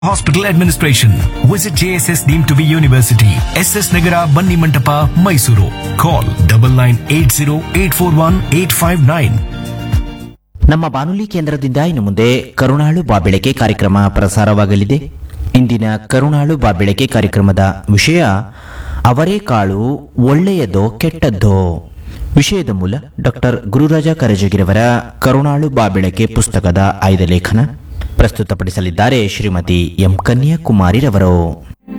Hospital Administration. Visit JSS deemed to be university. SS Nagara Banni Mantapa, Mysuru. Call double nine eight zero eight four one eight five nine. ನಮ್ಮ ಬಾನುಲಿ ಕೇಂದ್ರದಿಂದ ಇನ್ನು ಮುಂದೆ ಕರುಣಾಳು ಬಾಬೆಳಕೆ ಕಾರ್ಯಕ್ರಮ ಪ್ರಸಾರವಾಗಲಿದೆ ಇಂದಿನ ಕರುಣಾಳು ಬಾಬೆಳಕೆ ಕಾರ್ಯಕ್ರಮದ ವಿಷಯ ಅವರೇ ಕಾಳು ಒಳ್ಳೆಯದೋ ಕೆಟ್ಟದ್ದೋ ವಿಷಯದ ಮೂಲ ಡಾಕ್ಟರ್ ಗುರುರಾಜ ಕರಜಗಿರವರ ಕರುಣಾಳು ಬಾಬೆಳಕೆ ಪುಸ್ತಕದ ಆಯ್ದ ಲೇಖನ ಪ್ರಸ್ತುತಪಡಿಸಲಿದ್ದಾರೆ ಶ್ರೀಮತಿ ಎಂ ಕನ್ಯಾಕುಮಾರಿರವರು